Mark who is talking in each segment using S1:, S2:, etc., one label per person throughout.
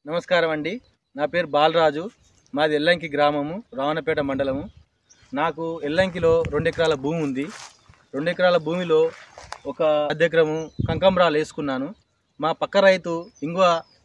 S1: నమస్కారం అండి నా పేరు బాలరాజు మాది ఎల్లంకి గ్రామము రావణపేట మండలము నాకు ఎల్లంకిలో రెండు ఎకరాల భూమి ఉంది రెండు ఎకరాల భూమిలో ఒక అర్ధ ఎకరము కంకంబరాలు వేసుకున్నాను మా పక్క రైతు ఇంగువ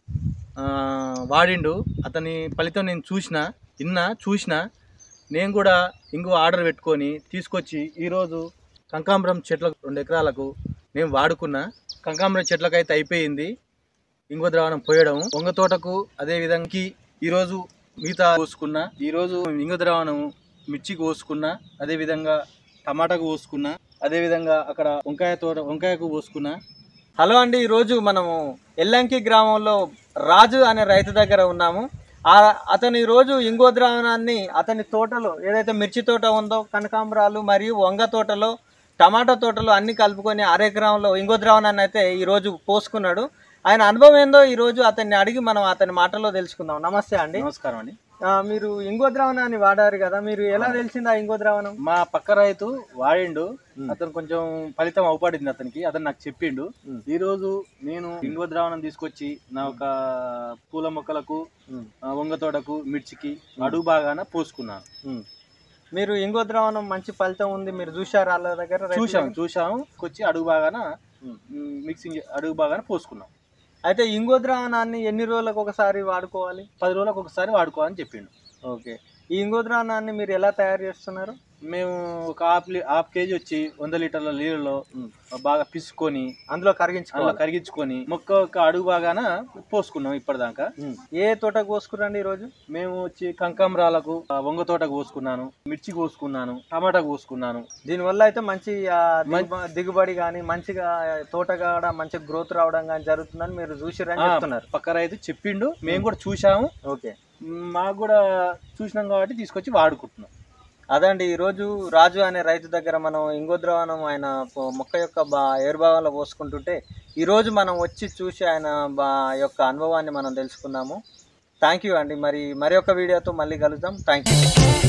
S1: ఆ, వాడిండు అతని ఫలితం నేను చూసిన విన్నా చూసిన నేను కూడా ఇంగువ ఆర్డర్ పెట్టుకొని తీసుకొచ్చి ఈరోజు కంకాంబరం చెట్లకు రెండు ఎకరాలకు నేను వాడుకున్నా కంకాంబరం చెట్లకు అయితే అయిపోయింది ఇంగువ ద్రావణం పోయడం వంగ తోటకు అదే విధంగా ఈరోజు మిగతా పోసుకున్నా ఈరోజు ఇంగువ ద్రావణం మిర్చికి పోసుకున్నా అదే విధంగా టమాటాకు పోసుకున్నా అదే విధంగా అక్కడ వంకాయ తోట వంకాయకు పోసుకున్నా
S2: హలో అండి ఈరోజు మనము ఎల్లంకి గ్రామంలో రాజు అనే రైతు దగ్గర ఉన్నాము ఆ అతను ఈరోజు ఇంగో ద్రావణాన్ని అతని తోటలో ఏదైతే మిర్చి తోట ఉందో కనకాంబరాలు మరియు వంగ తోటలో టమాటా తోటలో అన్ని కలుపుకొని అర ఎకరంలో ఇంగో ద్రావణాన్ని అయితే ఈరోజు పోసుకున్నాడు ఆయన అనుభవం ఏందో ఈరోజు అతన్ని అడిగి మనం అతని మాటల్లో తెలుసుకుందాం నమస్తే అండి
S1: నమస్కారం అండి
S2: ఆ, మీరు ఇంగో ద్రావణాన్ని వాడారు కదా మీరు ఎలా తెలిసింది ఆ ఇంగో ద్రావణం
S1: మా పక్క రైతు వాడిండు అతను కొంచెం ఫలితం అవపడింది అతనికి అతను నాకు చెప్పిండు ఈ రోజు నేను ఇంగువ ద్రావణం తీసుకొచ్చి నా ఒక పూల మొక్కలకు ఆ, వంగ తోటకు మిర్చికి అడుగు బాగాన పోసుకున్నాను
S2: మీరు ఇంగో ద్రావణం మంచి ఫలితం ఉంది మీరు చూశారు వాళ్ళ దగ్గర రైతుల
S1: చూసాం
S2: దగ్గర?
S1: చూసాము వచ్చి అడుగు బాగాన మిక్సింగ్ అడుగు బాగాన పోసుకున్నాం
S2: అయితే ఇంగో ద్రావణాన్ని ఎన్ని రోజులకు ఒకసారి వాడుకోవాలి
S1: పది రోజులకు ఒకసారి వాడుకోవాలని చెప్పిండు
S2: ఓకే ఈ ఇంగో ద్రావణాన్ని మీరు ఎలా తయారు చేస్తున్నారు
S1: మేము ఒక హాఫ్ లి- హాఫ్ కేజీ వచ్చి వంద లీటర్ల నీళ్ళలో బాగా పిసుకొని
S2: అందులో
S1: అందులో
S2: కరిగించుకోవాలి
S1: కరిగించుకొని మొక్క ఒక అడుగు బాగాన పోసుకున్నాం ఇప్పటిదాకా
S2: ఏ తోటకు కోసుకురండి ఈరోజు
S1: మేము వచ్చి కంకమరాలకు ఆ, వంగ తోటకు పోసుకున్నాను మిర్చి కోసుకున్నాను టమాటాకు పోసుకున్నాను
S2: దీనివల్ల అయితే మంచి ఆ, దిగుబ- దిగుబడి కానీ మంచిగా తోట కూడా మంచి గ్రోత్ రావడం కానీ జరుగుతుందని మీరు చూసిరని
S1: ఆ,
S2: చెప్తున్నారు
S1: పక్క రైతు చెప్పిండు మేము కూడా చూసాము
S2: ఓకే
S1: మ్, మాకు కూడా చూసినాం కాబట్టి తీసుకొచ్చి వాడుకుంటున్నాం
S2: అదండి ఈరోజు రాజు అనే రైతు దగ్గర మనం ఇంగో ద్రావణం ఆయన పో- మొక్క యొక్క బా ఏరుభాగంలో పోసుకుంటుంటే ఈరోజు మనం వచ్చి చూసి ఆయన బా యొక్క అనుభవాన్ని మనం తెలుసుకున్నాము థ్యాంక్ యూ అండి మరి మరి ఒక వీడియోతో మళ్ళీ కలుద్దాం థ్యాంక్ యూ